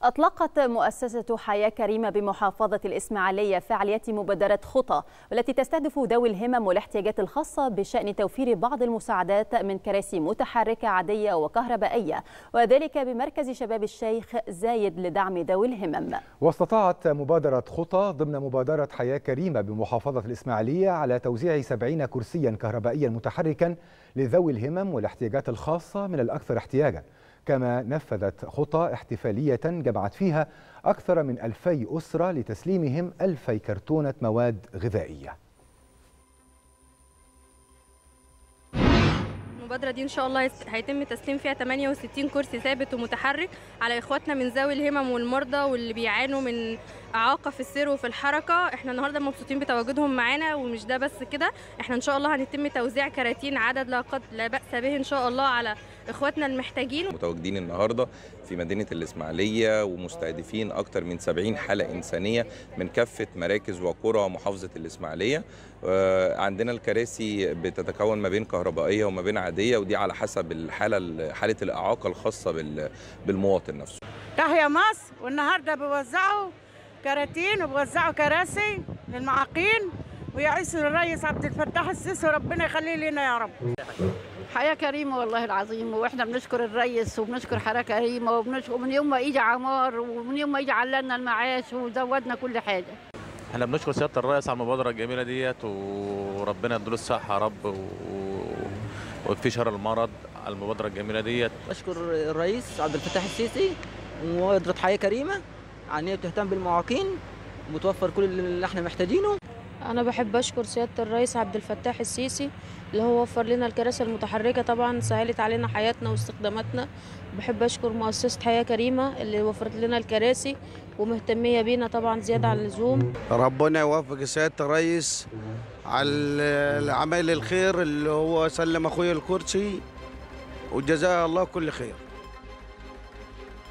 أطلقت مؤسسة حياة كريمة بمحافظة الإسماعيلية فعاليات مبادرة خطى والتي تستهدف ذوي الهمم والاحتياجات الخاصة بشأن توفير بعض المساعدات من كراسي متحركة عادية وكهربائية وذلك بمركز شباب الشيخ زايد لدعم ذوي الهمم واستطاعت مبادرة خطى ضمن مبادرة حياة كريمة بمحافظة الإسماعيلية على توزيع 70 كرسيا كهربائيا متحركا لذوي الهمم والاحتياجات الخاصة من الأكثر احتياجا كما نفذت خطى احتفالية جمعت فيها أكثر من ألفي أسرة لتسليمهم ألفي كرتونة مواد غذائية المبادرة دي إن شاء الله هيتم تسليم فيها 68 كرسي ثابت ومتحرك على إخواتنا من ذوي الهمم والمرضى واللي بيعانوا من إعاقة في السير وفي الحركة إحنا النهاردة مبسوطين بتواجدهم معانا ومش ده بس كده إحنا إن شاء الله هنتم توزيع كراتين عدد لا قد لا بأس به إن شاء الله على إخواتنا المحتاجين متواجدين النهاردة في مدينة الإسماعيلية ومستهدفين أكثر من 70 حالة إنسانية من كافة مراكز وقرى محافظة الإسماعيلية عندنا الكراسي بتتكون ما بين كهربائية وما بين عادية ودي على حسب الحالة حالة الإعاقة الخاصة بالمواطن نفسه تحيا مصر والنهاردة بيوزعوا كراتين وبيوزعوا كراسي للمعاقين ويعيش الرئيس عبد الفتاح السيسي وربنا يخليه لنا يا رب حياة كريمة والله العظيم واحنا بنشكر الرئيس وبنشكر حياة كريمة وبنشكر ومن يوم ما يجي عمار ومن يوم ما يجي علنا المعاش وزودنا كل حاجة احنا بنشكر سيادة الرئيس على المبادرة الجميلة ديت وربنا يديله الصحة يا رب و... ويكفي شر المرض على المبادرة الجميلة ديت بشكر الرئيس عبد الفتاح السيسي ومبادرة حياة كريمة عن هي بتهتم بالمعاقين ومتوفر كل اللي احنا محتاجينه أنا بحب أشكر سيادة الرئيس عبد الفتاح السيسي اللي هو وفر لنا الكراسي المتحركة طبعا سهلت علينا حياتنا واستخداماتنا بحب أشكر مؤسسة حياة كريمة اللي وفرت لنا الكراسي ومهتمية بينا طبعا زيادة عن اللزوم ربنا يوفق سيادة الرئيس على العمل الخير اللي هو سلم أخويا الكرسي وجزاه الله كل خير